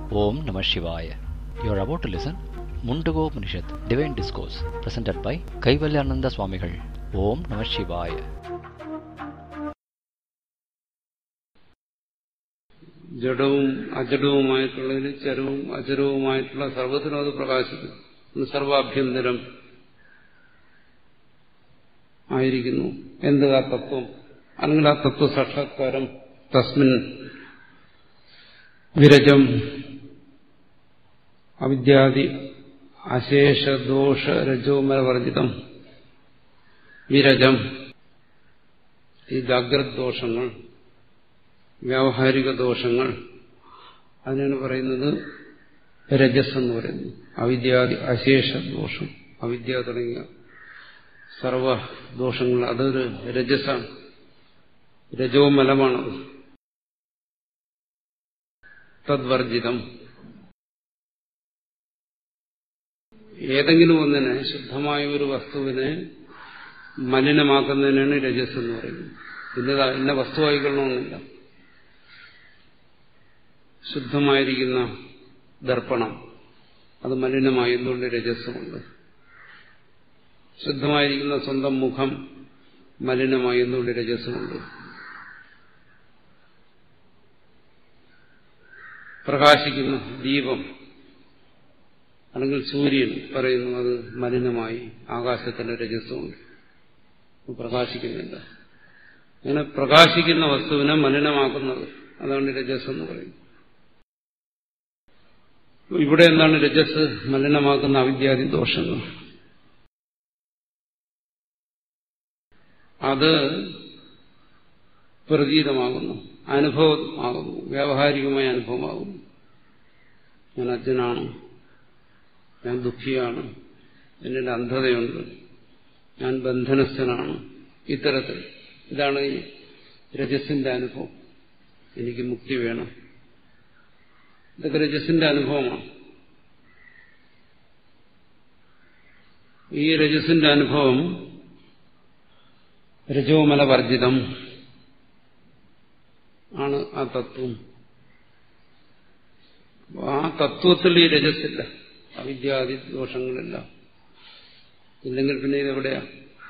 Om Namah Shivaya. You are about to listen Mundago Upanishad, Divine Discourse, presented by Kaivalyananda Swamigal. Om Namah Shivaya. ജഡവും അജഡവുമായിട്ടുള്ളതിൽ ചരവും അചരവുമായിട്ടുള്ള സർവത്തിനും അത് പ്രകാശിക്കും സർവാഭ്യന്തരം ആയിരിക്കുന്നു എന്ത് ആ തത്വം അല്ലെങ്കിൽ ആ തത്വ സാക്ഷാത്കാരം തസ്മിൻ വിരജം അവിദ്യാദി അശേഷദോഷ രജോമരവർജിതം വിരജം ഈ ജാഗ്രത് ദോഷങ്ങൾ വ്യാവഹാരിക ദോഷങ്ങൾ അതിനാണ് പറയുന്നത് രജസ് എന്ന് പറയുന്നത് അവിദ്യാദി അശേഷ ദോഷം അവിദ്യ തുടങ്ങിയ സർവ ദോഷങ്ങൾ അതൊരു രജസാണ് രജോമലമാണത് തദ്വർജിതം ഏതെങ്കിലും ഒന്നിനെ ശുദ്ധമായ ഒരു വസ്തുവിനെ മലിനമാക്കുന്നതിനാണ് രജസ് എന്ന് പറയുന്നത് ഇന്നതാ ഇന്ന വസ്തുവായിക്കൊള്ളണമെന്നില്ല ശുദ്ധമായിരിക്കുന്ന ദർപ്പണം അത് മലിനമായി എന്തുകൊണ്ട് രജസ്സുമുണ്ട് ശുദ്ധമായിരിക്കുന്ന സ്വന്തം മുഖം മലിനമായി എന്തുകൊണ്ട് രജസ്സുമുണ്ട് പ്രകാശിക്കുന്ന ദീപം അല്ലെങ്കിൽ സൂര്യൻ പറയുന്നു അത് മലിനമായി ആകാശത്തിന് രജസ്സുമുണ്ട് പ്രകാശിക്കുന്നില്ല അങ്ങനെ പ്രകാശിക്കുന്ന വസ്തുവിനെ മലിനമാക്കുന്നത് അതാണ് രജസ് എന്ന് പറയുന്നത് ഇവിടെ എന്താണ് രജസ് മലിനമാക്കുന്ന അവിദ്യാദി ദോഷങ്ങൾ അത് പ്രതീതമാകുന്നു അനുഭവമാകുന്നു വ്യാവഹാരികമായ അനുഭവമാകുന്നു ഞാൻ അജ്ഞനാണ് ഞാൻ ദുഃഖിയാണ് എന്നിൽ അന്ധതയുണ്ട് ഞാൻ ബന്ധനസ്ഥനാണ് ഇത്തരത്തിൽ ഇതാണ് ഈ രജസിന്റെ അനുഭവം എനിക്ക് മുക്തി വേണം ഇതൊക്കെ രജസിന്റെ അനുഭവമാണ് ഈ രജസിന്റെ അനുഭവം രജോമലവർജിതം ആണ് ആ തത്വം ആ തത്വത്തിൽ ഈ രജസില്ല അവിദ്യാദി ദോഷങ്ങളില്ല ഇല്ലെങ്കിൽ പിന്നെ ഇതെവിടെയാ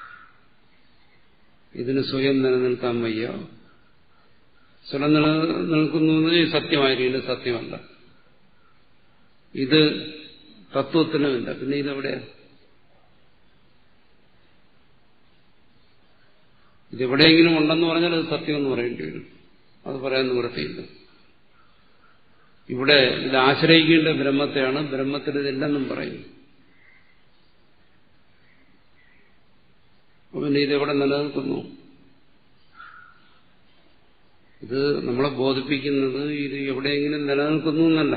ഇതിന് സ്വയം നിലനിൽക്കാൻ വയ്യ സ്വയം നിലനിൽക്കുന്നു സത്യമായിരിക്കും സത്യമല്ല ഇത് തത്വത്തിനുമില്ല പിന്നെ ഇതെവിടെയാ ഇതെവിടെയെങ്കിലും ഉണ്ടെന്ന് പറഞ്ഞാൽ അത് സത്യമെന്ന് പറയേണ്ടി വരും അത് പറയാൻ നിവൃത്തിയില്ല ഇവിടെ ഇത് ആശ്രയിക്കേണ്ട ബ്രഹ്മത്തെയാണ് ബ്രഹ്മത്തിൽ ഇതില്ലെന്നും പറയുന്നു പിന്നെ ഇതെവിടെ നിലനിൽക്കുന്നു ഇത് നമ്മളെ ബോധിപ്പിക്കുന്നത് ഇത് എവിടെയെങ്കിലും നിലനിൽക്കുന്നു എന്നല്ല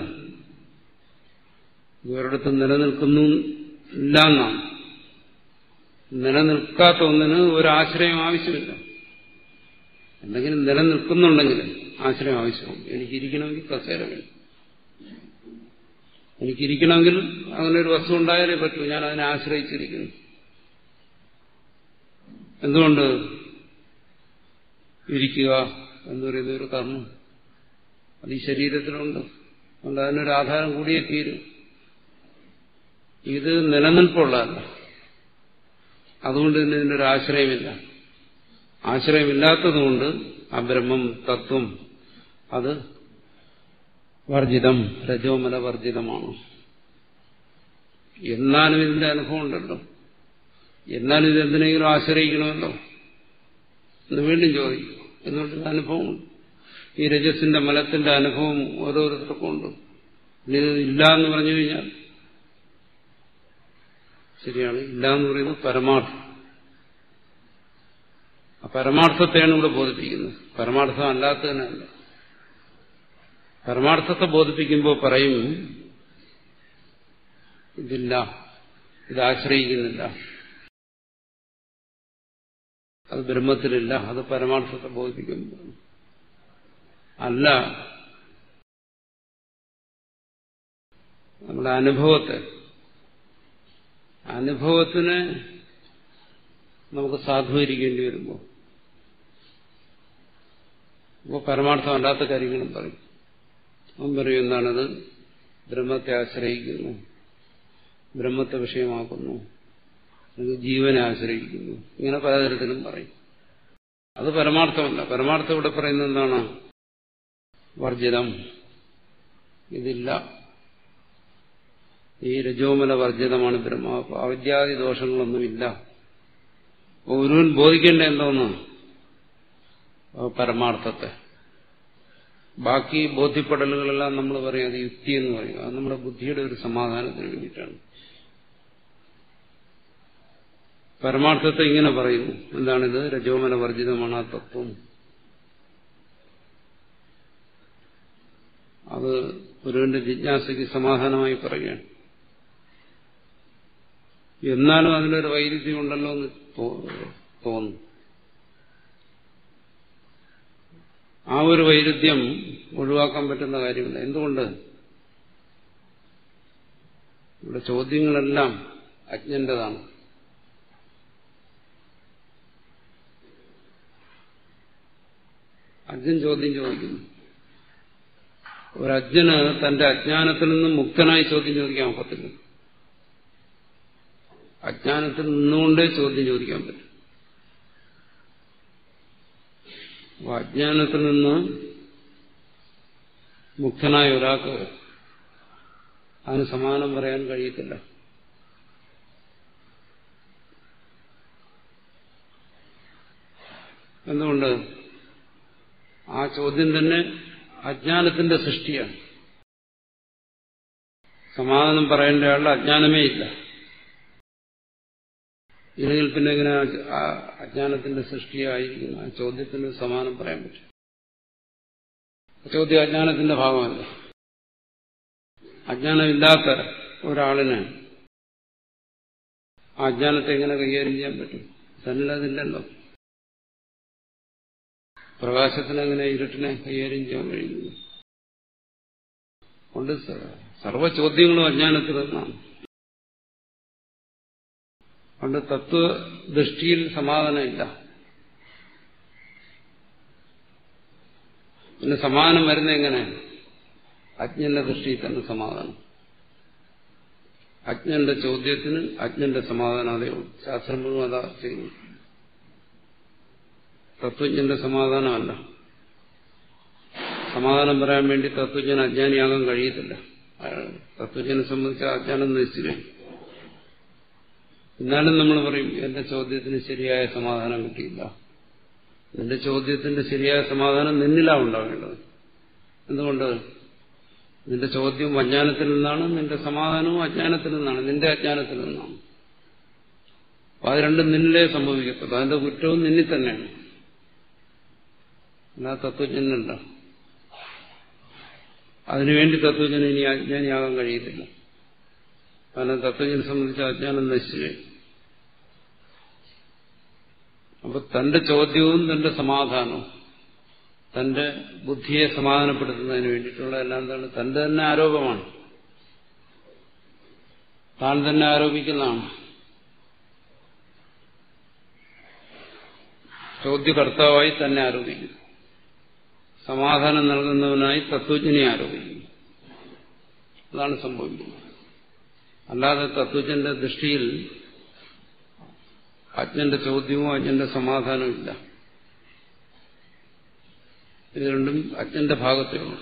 ഇവരിടത്ത് നിലനിൽക്കുന്നു ഇല്ല എന്നാണ് നിലനിൽക്കാത്ത ഒന്നിന് ഒരാശ്രയം ആവശ്യമില്ല എന്തെങ്കിലും നിലനിൽക്കുന്നുണ്ടെങ്കിൽ ആശ്രയം ആവശ്യമാണ് എനിക്കിരിക്കണമെങ്കിൽ കസേര വേണം എനിക്കിരിക്കണമെങ്കിൽ അങ്ങനെ ഒരു വസ്തു ഉണ്ടായാലേ പറ്റൂ ഞാൻ അതിനെ ആശ്രയിച്ചിരിക്കുന്നു എന്തുകൊണ്ട് ഇരിക്കുക എന്ന് പറയുന്ന ഒരു കർമ്മം അത് ഈ ശരീരത്തിലുണ്ട് അതുകൊണ്ട് അതിനൊരു ആധാരം കൂടിയേ തീരും ഇത് നിലനിൽപ്പുള്ളതല്ല അതുകൊണ്ട് തന്നെ ഇതിനൊരു ആശ്രയമില്ല ആശ്രയമില്ലാത്തതുകൊണ്ട് ആ ബ്രഹ്മം തത്വം അത് വർജിതം രജോമല വർജിതമാണ് എന്നാലും ഇതിന്റെ അനുഭവം ഉണ്ടല്ലോ എന്നാലും ഇത് എന്തിനെങ്കിലും ആശ്രയിക്കണമല്ലോ എന്ന് വീണ്ടും ചോദിക്കും എന്നുള്ളൊരു അനുഭവമുണ്ട് ഈ രജസിന്റെ മലത്തിന്റെ അനുഭവം ഓരോരുത്തർക്കും ഉണ്ട് ഇനി ഇല്ല എന്ന് പറഞ്ഞു കഴിഞ്ഞാൽ ശരിയാണ് ഇല്ല എന്ന് പറയുന്നത് പരമാർത്ഥം ആ പരമാർത്ഥത്തെയാണ് ഇവിടെ ബോധിപ്പിക്കുന്നത് പരമാർത്ഥം അല്ലാത്തതിനല്ല പരമാർത്ഥത്തെ ബോധിപ്പിക്കുമ്പോൾ പറയും ഇതില്ല ഇത് ആശ്രയിക്കുന്നില്ല അത് ബ്രഹ്മത്തിലില്ല അത് പരമാർത്ഥത്തെ ബോധിപ്പിക്കുമ്പോൾ അല്ല നമ്മുടെ അനുഭവത്തെ അനുഭവത്തിന് നമുക്ക് സാധൂകരിക്കേണ്ടി വരുമ്പോൾ അപ്പോൾ പരമാർത്ഥമല്ലാത്ത കാര്യങ്ങളും പറയും അവൻ പറയും എന്താണത് ബ്രഹ്മത്തെ ആശ്രയിക്കുന്നു ബ്രഹ്മത്തെ വിഷയമാക്കുന്നു അല്ലെങ്കിൽ ജീവനെ ആശ്രയിക്കുന്നു ഇങ്ങനെ പലതരത്തിലും പറയും അത് പരമാർത്ഥമല്ല പരമാർത്ഥം ഇവിടെ പറയുന്നത് എന്താണ് വർജിതം ഇതില്ല ഈ രജോമല വർജിതമാണ് ബ്രഹ്മ അവിദ്യാദി ദോഷങ്ങളൊന്നുമില്ല ഒരുവൻ ബോധിക്കേണ്ട എന്തോന്ന് പരമാർത്ഥത്തെ ബാക്കി ബോധ്യപ്പെടലുകളെല്ലാം നമ്മൾ പറയും അത് യുക്തി എന്ന് പറയും അത് നമ്മുടെ ബുദ്ധിയുടെ ഒരു സമാധാനത്തിന് വേണ്ടിയിട്ടാണ് പരമാർത്ഥത്തെ ഇങ്ങനെ പറയുന്നു എന്താണിത് രജോമന വർജിതമാണ് ആ തത്വം അത് ഒരുവന്റെ ജിജ്ഞാസയ്ക്ക് സമാധാനമായി പറയുകയാണ് എന്നാലും അതിലൊരു വൈരുദ്ധ്യം ഉണ്ടല്ലോ എന്ന് തോന്നുന്നു ആ ഒരു വൈരുദ്ധ്യം ഒഴിവാക്കാൻ പറ്റുന്ന കാര്യമില്ല എന്തുകൊണ്ട് ഇവിടെ ചോദ്യങ്ങളെല്ലാം അജ്ഞന്റേതാണ് അജ്ഞൻ ചോദ്യം ചോദിക്കുന്നു ഒരജ്ഞന് തന്റെ അജ്ഞാനത്തിൽ നിന്നും മുക്തനായി ചോദ്യം ചോദിക്കാൻ ഒക്കത്തില്ല അജ്ഞാനത്തിൽ നിന്നുകൊണ്ടേ ചോദ്യം ചോദിക്കാൻ പറ്റും അപ്പൊ അജ്ഞാനത്തിൽ നിന്ന് മുക്തനായ ഒരാൾക്ക് അതിന് സമാനം പറയാൻ കഴിയത്തില്ല എന്തുകൊണ്ട് ആ ചോദ്യം തന്നെ അജ്ഞാനത്തിന്റെ സൃഷ്ടിയാണ് സമാധാനം പറയേണ്ട ആളുടെ അജ്ഞാനമേ ഇല്ല ഇല്ലെങ്കിൽ പിന്നെ എങ്ങനെ ആ അജ്ഞാനത്തിന്റെ സൃഷ്ടിയായിരിക്കുന്നു ആ ചോദ്യത്തിന് സമാനം പറയാൻ പറ്റും ചോദ്യം അജ്ഞാനത്തിന്റെ ഭാഗമല്ല അജ്ഞാനമില്ലാത്ത ഒരാളിന് ആ അജ്ഞാനത്തെ എങ്ങനെ കൈകാര്യം ചെയ്യാൻ പറ്റും തന്നിലതില്ലല്ലോ പ്രകാശത്തിന് എങ്ങനെ ഇരുട്ടിനെ കൈകാര്യം ചെയ്യാൻ കഴിയുന്നു കൊണ്ട് സർവ ചോദ്യങ്ങളും അജ്ഞാനത്തിൽ നിന്നാണ് അതുകൊണ്ട് തത്വദൃഷ്ടിയിൽ സമാധാനമില്ല പിന്നെ സമാധാനം വരുന്ന എങ്ങനെ അജ്ഞന്റെ ദൃഷ്ടിയിൽ തന്നെ സമാധാനം അജ്ഞന്റെ ചോദ്യത്തിന് അജ്ഞന്റെ സമാധാനം അതേ ഉള്ളൂ ശാസ്ത്രം മുഴുവൻ അതാ ചെയ്യുന്നു തത്വജ്ഞന്റെ സമാധാനമല്ല സമാധാനം പറയാൻ വേണ്ടി തത്വജ്ഞൻ അജ്ഞാനിയാകാൻ കഴിയത്തില്ല തത്വജ്ഞനെ സംബന്ധിച്ച് അജ്ഞാനം നശിച്ചു കഴിഞ്ഞു എന്നാലും നമ്മൾ പറയും എന്റെ ചോദ്യത്തിന് ശരിയായ സമാധാനം കിട്ടിയില്ല നിന്റെ ചോദ്യത്തിന്റെ ശരിയായ സമാധാനം നിന്നിലാ ഉണ്ടാവേണ്ടത് എന്തുകൊണ്ട് നിന്റെ ചോദ്യം അജ്ഞാനത്തിൽ നിന്നാണ് നിന്റെ സമാധാനവും അജ്ഞാനത്തിൽ നിന്നാണ് നിന്റെ അജ്ഞാനത്തിൽ നിന്നാണ് അപ്പൊ അത് രണ്ടും നിന്നിലേ സംഭവിക്കത്തുള്ളൂ അതിന്റെ കുറ്റവും നിന്നിൽ തന്നെയാണ് അല്ലാ തത്വജ്ഞനല്ല അതിനുവേണ്ടി തത്വജ്ഞൻ ഇനി അജ്ഞാനിയാകാൻ കഴിയത്തില്ല കാരണം തത്വജ്ഞനെ സംബന്ധിച്ച് അജ്ഞാനം നശിച്ചു അപ്പൊ തന്റെ ചോദ്യവും തന്റെ സമാധാനവും തന്റെ ബുദ്ധിയെ സമാധാനപ്പെടുത്തുന്നതിന് വേണ്ടിയിട്ടുള്ള എല്ലാം എന്താണ് തന്റെ തന്നെ ആരോപമാണ് താൻ തന്നെ ആരോപിക്കുന്നതാണ് ചോദ്യകർത്താവായി തന്നെ ആരോപിക്കുന്നു സമാധാനം നൽകുന്നവനായി തത്വജ്ഞനെ ആരോപിക്കുന്നു അതാണ് സംഭവിക്കുന്നത് അല്ലാതെ തത്വജ്ഞന്റെ ദൃഷ്ടിയിൽ അജ്ഞന്റെ ചോദ്യവും അജ്ഞന്റെ സമാധാനവും ഇല്ല ഇത് രണ്ടും അജ്ഞന്റെ ഭാഗത്തേ ഉള്ളൂ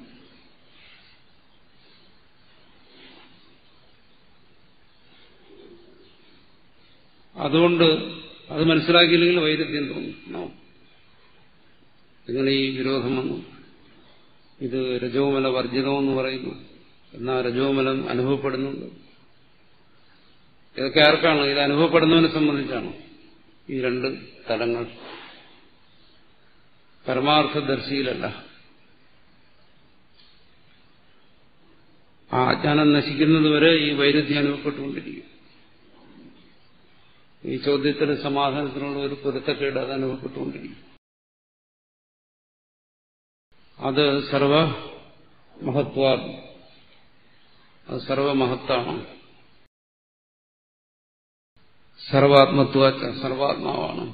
അതുകൊണ്ട് അത് മനസ്സിലാക്കിയില്ലെങ്കിൽ വൈരുദ്ധ്യം തോന്നും നിങ്ങൾ ഈ വിരോധം വന്നു ഇത് രജോമല വർജിതമെന്ന് പറയുന്നു എന്നാൽ രജോമലം അനുഭവപ്പെടുന്നുണ്ട് ഇതൊക്കെ ആർക്കാണ് ഇത് അനുഭവപ്പെടുന്നവനെ സംബന്ധിച്ചാണ് ഈ രണ്ട് തലങ്ങൾ പരമാർത്ഥദർശിയിലല്ല ആ അജ്ഞാനം നശിക്കുന്നതുവരെ ഈ വൈരുദ്ധ്യം അനുഭവപ്പെട്ടുകൊണ്ടിരിക്കും ഈ ചോദ്യത്തിന് സമാധാനത്തിനുള്ള ഒരു പൊരുത്തക്കേട് അത് അനുഭവപ്പെട്ടുകൊണ്ടിരിക്കും അത് സർവ മഹത്വ അത് സർവമഹത്താണ് സർവാത്മത്വ സർവാത്മാവാണ്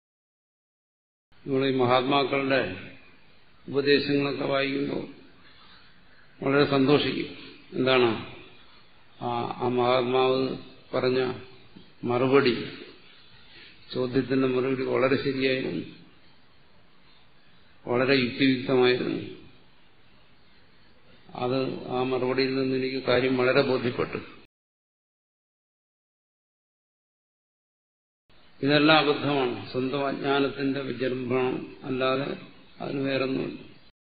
നമ്മൾ ഈ മഹാത്മാക്കളുടെ ഉപദേശങ്ങളൊക്കെ വായിക്കുമ്പോൾ വളരെ സന്തോഷിക്കും എന്താണ് ആ ആ മഹാത്മാവ് പറഞ്ഞ മറുപടി ചോദ്യത്തിന്റെ മറുപടി വളരെ ശരിയായിരുന്നു വളരെ യുക്തിയുക്തമായിരുന്നു അത് ആ മറുപടിയിൽ നിന്ന് എനിക്ക് കാര്യം വളരെ ബോധ്യപ്പെട്ടു ഇതെല്ലാം അബദ്ധമാണ് സ്വന്തം അജ്ഞാനത്തിന്റെ വിജൃംഭണം അല്ലാതെ അതിന് വേറൊന്നുമില്ല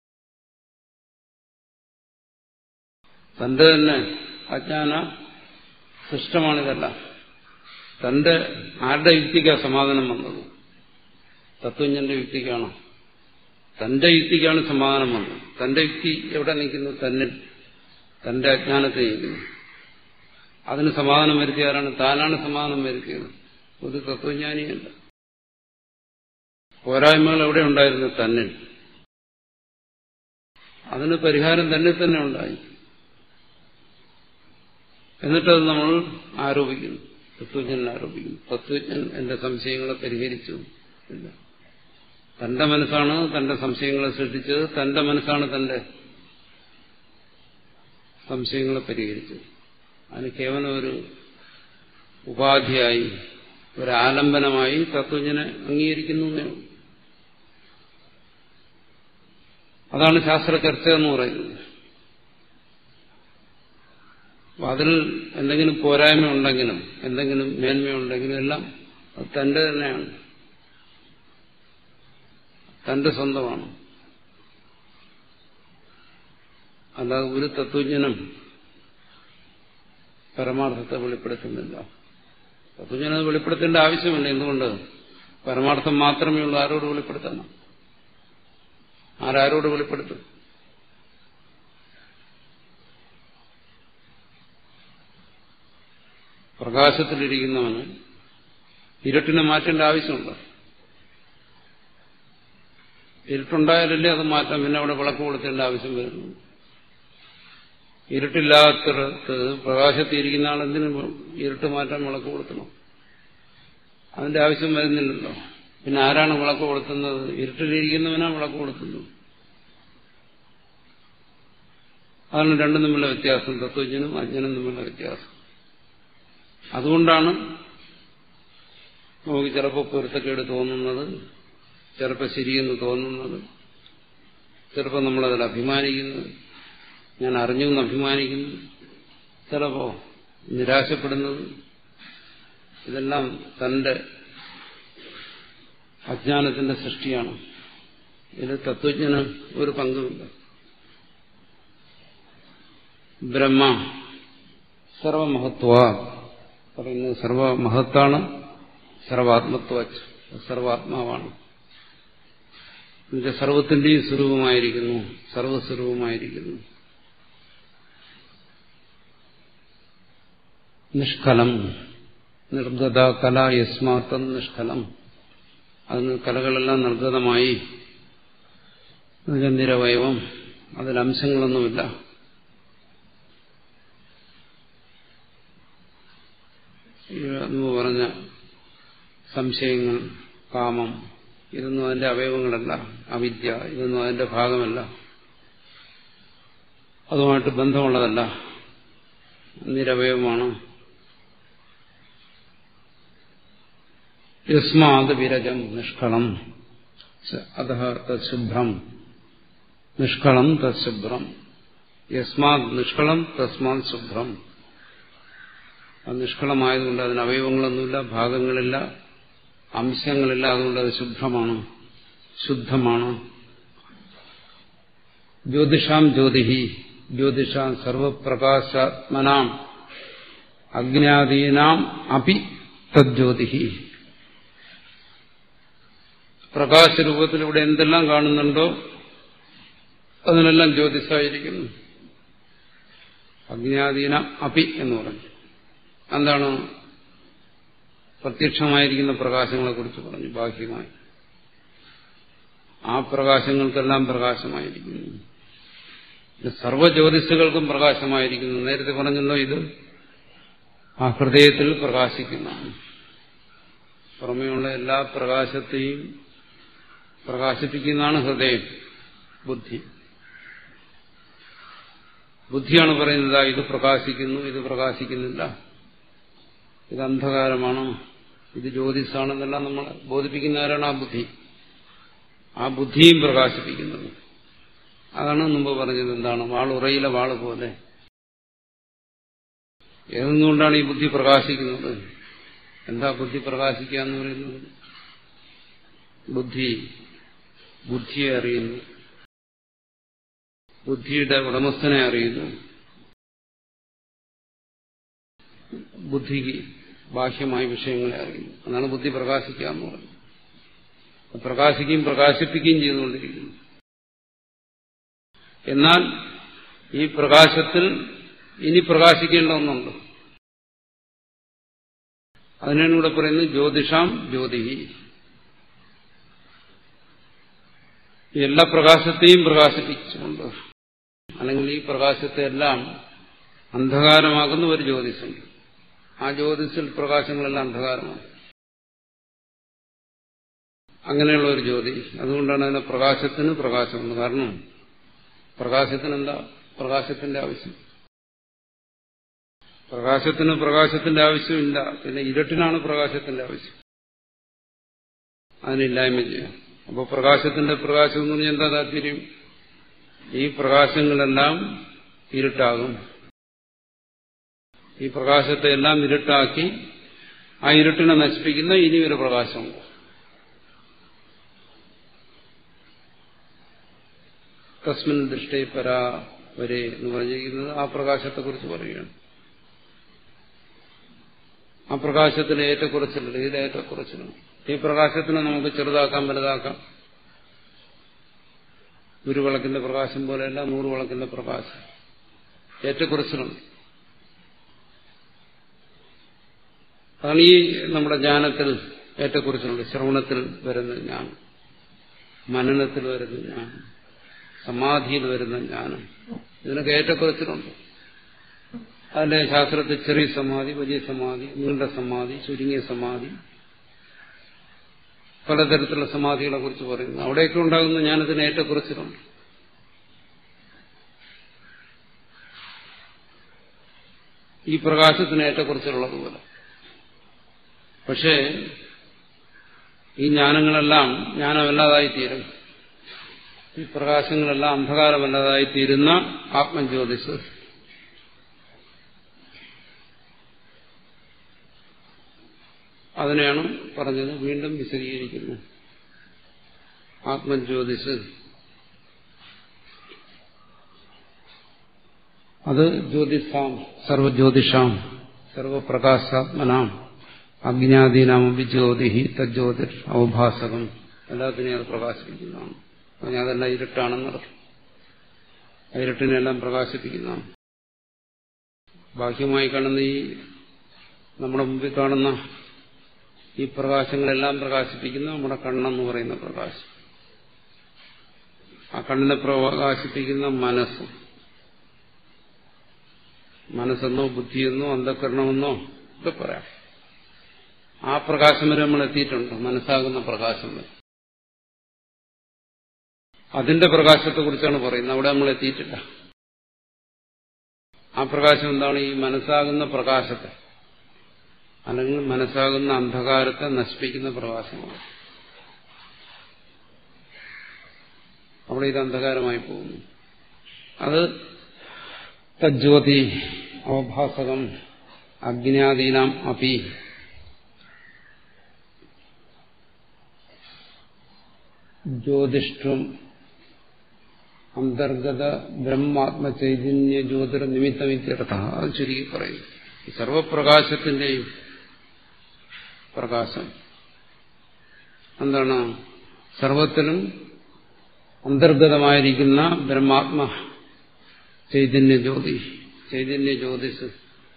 തന്റെ തന്നെ അജ്ഞാന സൃഷ്ടമാണിതെല്ലാം തന്റെ ആരുടെ യുക്തിക്കാണ് സമാധാനം വന്നത് തത്വജ്ഞന്റെ യുക്തിക്കാണോ തന്റെ യുക്തിക്കാണ് സമാധാനം വന്നത് തന്റെ യുക്തി എവിടെ നിൽക്കുന്നു തന്നെ തന്റെ അജ്ഞാനത്തെ നിൽക്കുന്നു അതിന് സമാധാനം വരുത്തിയാരാണ് താനാണ് സമാധാനം വരുത്തിയത് ഒരു തത്വജ്ഞാനിയല്ല പോരായ്മകൾ എവിടെ ഉണ്ടായിരുന്നു തന്നെ അതിന് പരിഹാരം തന്നെ തന്നെ ഉണ്ടായി എന്നിട്ടത് നമ്മൾ ആരോപിക്കുന്നു തത്വജ്ഞൻ ആരോപിക്കുന്നു തത്വജ്ഞൻ എന്റെ സംശയങ്ങളെ പരിഹരിച്ചു ഇല്ല തന്റെ മനസ്സാണ് തന്റെ സംശയങ്ങളെ സൃഷ്ടിച്ചത് തന്റെ മനസ്സാണ് തന്റെ സംശയങ്ങളെ പരിഹരിച്ചത് അതിന് കേവലം ഒരു ഉപാധിയായി ഒരു ആലംബനമായി തത്വജ്ഞനെ അംഗീകരിക്കുന്നു എന്നേ ഉള്ളൂ അതാണ് ശാസ്ത്ര ചർച്ച എന്ന് പറയുന്നത് അപ്പൊ അതിൽ എന്തെങ്കിലും പോരായ്മ ഉണ്ടെങ്കിലും എന്തെങ്കിലും മേന്മയുണ്ടെങ്കിലും എല്ലാം അത് തന്റെ തന്നെയാണ് തന്റെ സ്വന്തമാണ് അല്ലാതെ ഒരു തത്വജ്ഞനും പരമാർത്ഥത്തെ വെളിപ്പെടുത്തുന്നില്ല തത്വജ്ഞനത് വെളിപ്പെടുത്തേണ്ട ആവശ്യമില്ല എന്തുകൊണ്ട് പരമാർത്ഥം മാത്രമേ ഉള്ളൂ ആരോട് വെളിപ്പെടുത്തണം ആരാരോട് വെളിപ്പെടുത്തും പ്രകാശത്തിലിരിക്കുന്നവന് ഇരുട്ടിനെ മാറ്റേണ്ട ആവശ്യമുണ്ട് ഇരുട്ടുണ്ടായാലല്ലേ അത് മാറ്റാം പിന്നെ അവിടെ വിളക്ക് കൊടുത്തേണ്ട ആവശ്യം വരുന്നു ഇരുട്ടില്ലാത്തടത്ത് പ്രകാശത്തിരിക്കുന്ന ആളെന്തിനും ഇരുട്ട് മാറ്റാൻ വിളക്ക് കൊടുക്കണം അതിന്റെ ആവശ്യം വരുന്നില്ലല്ലോ പിന്നെ ആരാണ് വിളക്ക് കൊടുക്കുന്നത് ഇരുട്ടിലിരിക്കുന്നവനാണ് വിളക്ക് കൊടുക്കുന്നത് അതാണ് രണ്ടും തമ്മിലുള്ള വ്യത്യാസം തത്വജ്ഞനും അജ്ഞനും തമ്മിലുള്ള വ്യത്യാസം അതുകൊണ്ടാണ് നമുക്ക് ചിലപ്പോൾ പൊരുത്തക്കേട് തോന്നുന്നത് ചിലപ്പോൾ ശരിയെന്ന് തോന്നുന്നത് ചിലപ്പോൾ നമ്മളതിൽ അഭിമാനിക്കുന്നത് ഞാൻ അറിഞ്ഞു എന്ന് അഭിമാനിക്കുന്നു ചിലപ്പോൾ നിരാശപ്പെടുന്നത് ഇതെല്ലാം തന്റെ അജ്ഞാനത്തിന്റെ സൃഷ്ടിയാണ് ഇത് തത്വജ്ഞന് ഒരു പങ്കുമില്ല ബ്രഹ്മ സർവമഹത്വ പറയുന്നത് സർവമഹത്താണ് സർവാത്മത്വ സർവാത്മാവാണ് എന്നുവെച്ചാൽ സർവത്തിന്റെയും സ്വരൂപമായിരിക്കുന്നു സർവസ്വരൂപമായിരിക്കുന്നു നിഷ്കലം നിർഗത കല യസ്മാർത്ഥം നിഷ്കലം അതിന് കലകളെല്ലാം നിർഗതമായി നിരവയവം അതിൽ അംശങ്ങളൊന്നുമില്ല എന്ന് പറഞ്ഞ സംശയങ്ങൾ കാമം ഇതൊന്നും അതിന്റെ അവയവങ്ങളല്ല അവിദ്യ ഇതൊന്നും അതിന്റെ ഭാഗമല്ല അതുമായിട്ട് ബന്ധമുള്ളതല്ല നിരവയവമാണ് യസ്മാത് വിരജം നിഷ്കളം അത തശുഭ്രം നിഷ്കളം തശുഭ്രം യസ്മാത് നിഷ്കളം തസ്മാത് ശുഭ്രം അത് നിഷ്കളമായതുകൊണ്ട് അതിന് അവയവങ്ങളൊന്നുമില്ല ഭാഗങ്ങളില്ല അംശങ്ങളില്ല അതുകൊണ്ട് അത് ശുദ്ധമാണ് ശുദ്ധമാണ് ജ്യോതിഷാം ജ്യോതിഹി ജ്യോതിഷാം സർവപ്രകാശാത്മനാം അജ്ഞാതീനാം അപി തജ്ജ്യോതിഹി പ്രകാശരൂപത്തിലൂടെ എന്തെല്ലാം കാണുന്നുണ്ടോ അതിനെല്ലാം ജ്യോതിഷായിരിക്കുന്നു അജ്ഞാതീന അപി എന്ന് പറഞ്ഞു എന്താണ് പ്രത്യക്ഷമായിരിക്കുന്ന പ്രകാശങ്ങളെ കുറിച്ച് പറഞ്ഞു ബാഹ്യമായി ആ പ്രകാശങ്ങൾക്കെല്ലാം പ്രകാശമായിരിക്കുന്നു സർവജ്യോതിഷുകൾക്കും പ്രകാശമായിരിക്കുന്നു നേരത്തെ പറഞ്ഞല്ലോ ഇത് ആ ഹൃദയത്തിൽ പ്രകാശിക്കുന്നതാണ് പുറമെയുള്ള എല്ലാ പ്രകാശത്തെയും പ്രകാശിപ്പിക്കുന്നതാണ് ഹൃദയം ബുദ്ധി ബുദ്ധിയാണ് പറയുന്നത് ഇത് പ്രകാശിക്കുന്നു ഇത് പ്രകാശിക്കുന്നില്ല ഇത് അന്ധകാരമാണ് ഇത് ജ്യോതിസാണെന്നെല്ലാം നമ്മൾ ബോധിപ്പിക്കുന്ന ആരാണ് ആ ബുദ്ധി ആ ബുദ്ധിയും പ്രകാശിപ്പിക്കുന്നത് അതാണ് മുമ്പ് പറഞ്ഞത് എന്താണ് വാളുറയിലെ വാള് പോലെ ഏതെന്നുകൊണ്ടാണ് ഈ ബുദ്ധി പ്രകാശിക്കുന്നത് എന്താ ബുദ്ധി പ്രകാശിക്കുക എന്ന് പറയുന്നത് ബുദ്ധി ബുദ്ധിയെ അറിയുന്നു ബുദ്ധിയുടെ ഉടമസ്ഥനെ അറിയുന്നു ബുദ്ധിക്ക് ബാഹ്യമായ വിഷയങ്ങളെ അറിയുന്നു അതാണ് ബുദ്ധി പ്രകാശിക്കുക എന്ന് പറയുന്നത് പ്രകാശിക്കുകയും പ്രകാശിപ്പിക്കുകയും ചെയ്തുകൊണ്ടിരിക്കുന്നു എന്നാൽ ഈ പ്രകാശത്തിൽ ഇനി പ്രകാശിക്കേണ്ട ഒന്നുണ്ട് അതിനാണ് ഇവിടെ പറയുന്നത് ജ്യോതിഷാം ജ്യോതി എല്ലാ പ്രകാശത്തെയും പ്രകാശിപ്പിച്ചുകൊണ്ട് അല്ലെങ്കിൽ ഈ പ്രകാശത്തെ എല്ലാം അന്ധകാരമാകുന്ന ഒരു ജ്യോതിഷുണ്ട് ആ ജ്യോതിസിൽ പ്രകാശങ്ങളെല്ലാം അന്ധകാരമാണ് അങ്ങനെയുള്ള ഒരു ജ്യോതി അതുകൊണ്ടാണ് അതിനെ പ്രകാശത്തിന് പ്രകാശമുണ്ട് കാരണം പ്രകാശത്തിന് എന്താ പ്രകാശത്തിന്റെ ആവശ്യം പ്രകാശത്തിന് പ്രകാശത്തിന്റെ ആവശ്യമില്ല പിന്നെ ഇരുട്ടിനാണ് പ്രകാശത്തിന്റെ ആവശ്യം അതിനില്ലായ്മ ചെയ്യാം അപ്പോൾ പ്രകാശത്തിന്റെ പ്രകാശം എന്ന് പറഞ്ഞാൽ എന്താ താല്പര്യം ഈ പ്രകാശങ്ങളെല്ലാം ഇരുട്ടാകും ഈ പ്രകാശത്തെ എല്ലാം ഇരുട്ടാക്കി ആ ഇരുട്ടിനെ നശിപ്പിക്കുന്ന ഇനി ഒരു പ്രകാശമുണ്ട് തസ്മിൻ ദൃഷ്ടി പരാ വരെ എന്ന് പറഞ്ഞിരിക്കുന്നത് ആ പ്രകാശത്തെക്കുറിച്ച് പറയുകയാണ് ആ പ്രകാശത്തിന് ഏറ്റക്കുറച്ചിലുണ്ട് ഇതിൽ ഏറ്റക്കുറച്ചിലുണ്ട് ഈ പ്രകാശത്തിനെ നമുക്ക് ചെറുതാക്കാം വലുതാക്കാം ഒരു വിളക്കിന്റെ പ്രകാശം പോലെയല്ല നൂറ് വിളക്കിന്റെ പ്രകാശം ഏറ്റക്കുറച്ചിലുണ്ട് അതാണ് ഈ നമ്മുടെ ജ്ഞാനത്തിൽ ഏറ്റക്കുറച്ചിലുണ്ട് ശ്രവണത്തിൽ വരുന്ന ജ്ഞാനം മനനത്തിൽ വരുന്ന ജ്ഞാനം സമാധിയിൽ വരുന്ന ജ്ഞാനം ഇതിനൊക്കെ ഏറ്റക്കുറച്ചിലുണ്ട് അതിന്റെ ശാസ്ത്രത്തിൽ ചെറിയ സമാധി വലിയ സമാധി നീണ്ട സമാധി ചുരുങ്ങിയ സമാധി പലതരത്തിലുള്ള സമാധികളെ കുറിച്ച് പറയുന്നു അവിടെയൊക്കെ ഉണ്ടാകുന്ന ജ്ഞാനത്തിന് ഏറ്റക്കുറച്ചിലുണ്ട് ഈ പ്രകാശത്തിന് ഏറ്റക്കുറച്ചിലുള്ളതുപോലെ പക്ഷേ ഈ ജ്ഞാനങ്ങളെല്ലാം ജ്ഞാനമല്ലാതായിത്തീരും ഈ പ്രകാശങ്ങളെല്ലാം അന്ധകാരമല്ലാതായിത്തീരുന്ന ആത്മജ്യോതിസ് അതിനെയാണ് പറഞ്ഞത് വീണ്ടും വിശദീകരിക്കുന്നു ആത്മജ്യോതിസ് അത് ജ്യോതിഷാം സർവജ്യോതിഷാം സർവപ്രകാശാത്മനാം അജ്ഞാതീനാമി ജ്യോതി തജ്യോതിർ അവഭാസകം എല്ലാത്തിനെയും അത് പ്രകാശിപ്പിക്കുന്നതാണ് പറഞ്ഞാൽ അതെല്ലാം ഇരുട്ടാണെന്നർത്ഥം ഇരുട്ടിനെല്ലാം പ്രകാശിപ്പിക്കുന്നതാണ് ബാഹ്യമായി കാണുന്ന ഈ നമ്മുടെ മുമ്പിൽ കാണുന്ന ഈ പ്രകാശങ്ങളെല്ലാം പ്രകാശിപ്പിക്കുന്ന നമ്മുടെ കണ്ണെന്ന് പറയുന്ന പ്രകാശം ആ കണ്ണിനെ പ്രകാശിപ്പിക്കുന്ന മനസ്സ് മനസ്സെന്നോ ബുദ്ധിയെന്നോ അന്ധകരണമെന്നോ ഒക്കെ പറയാം ആ പ്രകാശം വരെ നമ്മൾ എത്തിയിട്ടുണ്ട് മനസ്സാകുന്ന പ്രകാശം വരെ അതിന്റെ പ്രകാശത്തെക്കുറിച്ചാണ് പറയുന്നത് അവിടെ നമ്മൾ എത്തിയിട്ടില്ല ആ പ്രകാശം എന്താണ് ഈ മനസ്സാകുന്ന പ്രകാശത്തെ അല്ലെങ്കിൽ മനസ്സാകുന്ന അന്ധകാരത്തെ നശിപ്പിക്കുന്ന പ്രകാശമാണ് അവിടെ ഇത് അന്ധകാരമായി പോകുന്നു അത് തജ്യോതി അവഭാസകം അഗ്നാദീനാം അപി ജ്യോതിഷ്ഠം അന്തർഗത ബ്രഹ്മാത്മചൈതന്യ ജ്യോതിർ നിമിത്തമിത്യർത്ഥ അത് ചുരുക്കി പറയുന്നു ഈ സർവപ്രകാശത്തിന്റെയും പ്രകാശം എന്താണ് സർവത്തിലും അന്തർഗതമായിരിക്കുന്ന ബ്രഹ്മാത്മ ചൈതന്യ ജ്യോതി ചൈതന്യ ജ്യോതിസ്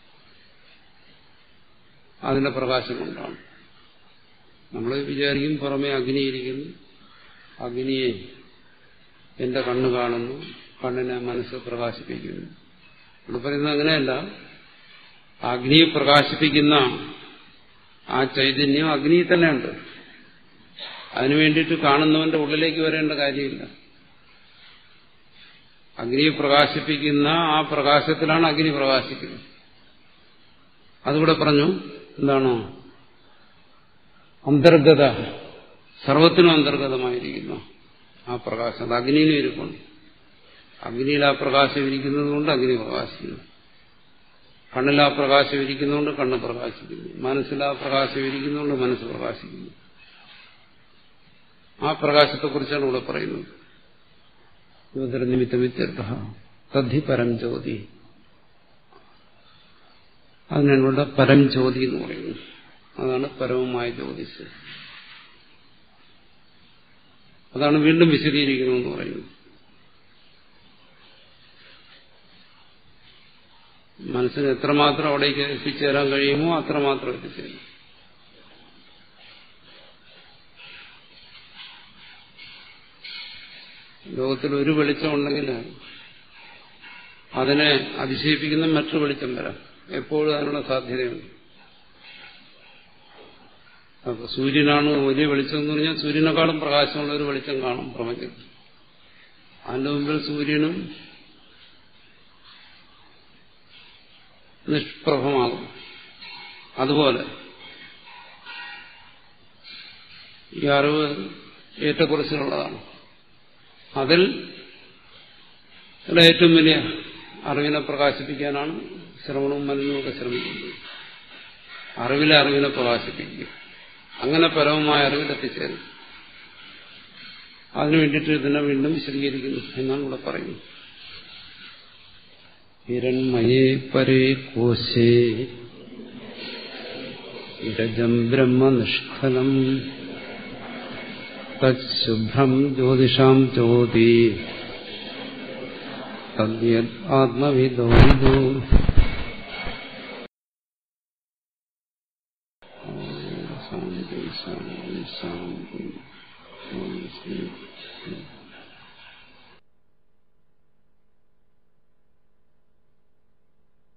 അതിന്റെ പ്രകാശം കൊണ്ടാണ് നമ്മൾ വിചാരിക്കും പുറമെ അഗ്നിയിരിക്കുന്നു അഗ്നിയെ എന്റെ കണ്ണ് കാണുന്നു കണ്ണിനെ മനസ്സ് പ്രകാശിപ്പിക്കുന്നു ഇവിടെ പറയുന്നത് അങ്ങനെയല്ല അഗ്നിയെ പ്രകാശിപ്പിക്കുന്ന ആ ചൈതന്യം അഗ്നി തന്നെ ഉണ്ട് അതിനു വേണ്ടിയിട്ട് കാണുന്നവന്റെ ഉള്ളിലേക്ക് വരേണ്ട കാര്യമില്ല അഗ്നിയെ പ്രകാശിപ്പിക്കുന്ന ആ പ്രകാശത്തിലാണ് അഗ്നി പ്രകാശിക്കുന്നത് അതുകൂടെ പറഞ്ഞു എന്താണോ അന്തർഗത സർവത്തിനും അന്തർഗതമായിരിക്കുന്നു ആ പ്രകാശം അത് അഗ്നിയിലും ഇരിപ്പുണ്ട് അഗ്നിയിൽ ആ പ്രകാശം ഇരിക്കുന്നത് കൊണ്ട് അഗ്നി പ്രകാശിക്കുന്നു കണ്ണിൽ ആ പ്രകാശം ഇരിക്കുന്നതുകൊണ്ട് കണ്ണ് പ്രകാശിക്കുന്നു മനസ്സിൽ ആ പ്രകാശം ഇരിക്കുന്നതുകൊണ്ട് മനസ്സ് പ്രകാശിക്കുന്നു ആ പ്രകാശത്തെക്കുറിച്ചാണ് ഇവിടെ പറയുന്നത് ജ്യോതിർനിമിത്തമിത്യർത്ഥ തദ്ധി പരം ജ്യോതി അതിനാണ് ഇവിടെ പരം ജ്യോതി എന്ന് പറയുന്നത് അതാണ് പരമമായ ജ്യോതിസ് അതാണ് വീണ്ടും വിശദീകരിക്കണമെന്ന് പറയുന്നത് മനസ്സിന് എത്രമാത്രം അവിടേക്ക് എത്തിച്ചേരാൻ കഴിയുമോ അത്രമാത്രം എത്തിച്ചേരും ലോകത്തിൽ ഒരു വെളിച്ചം ഉണ്ടെങ്കിൽ അതിനെ അതിശയിപ്പിക്കുന്ന മറ്റൊരു വെളിച്ചം വരാം എപ്പോഴും അതിനുള്ള സാധ്യതയുണ്ട് അപ്പൊ സൂര്യനാണ് വലിയ വെളിച്ചം എന്ന് പറഞ്ഞാൽ സൂര്യനെക്കാളും പ്രകാശമുള്ള ഒരു വെളിച്ചം കാണും പ്രപഞ്ചത്തിൽ അതിന്റെ മുമ്പിൽ സൂര്യനും നിഷ്പ്രഭമാകും അതുപോലെ ഈ അറിവ് ഏറ്റക്കുറച്ചിലുള്ളതാണ് അതിൽ ഏറ്റവും വലിയ അറിവിനെ പ്രകാശിപ്പിക്കാനാണ് ശ്രവണവും മനനവുമൊക്കെ ശ്രമിക്കുന്നത് അറിവിലെ അറിവിനെ പ്രകാശിപ്പിക്കുക അങ്ങനെ പരമമായ അറിവിലെത്തിച്ചേരും അതിനു വേണ്ടിയിട്ട് ഇതിനെ വീണ്ടും വിശദീകരിക്കുന്നു എന്നാണ് ഇവിടെ പറയുന്നത് ഹിരൺമയേ പരേ കോശേ ഇരജം ബ്രഹ്മനിഷ്ഫലം തശുഭ്രം ജ്യോതിഷാം ജ്യോതി തദ്യത് ആത്മവിദോ വിദോ ശാന്തി ശാന്തി ശാന്തി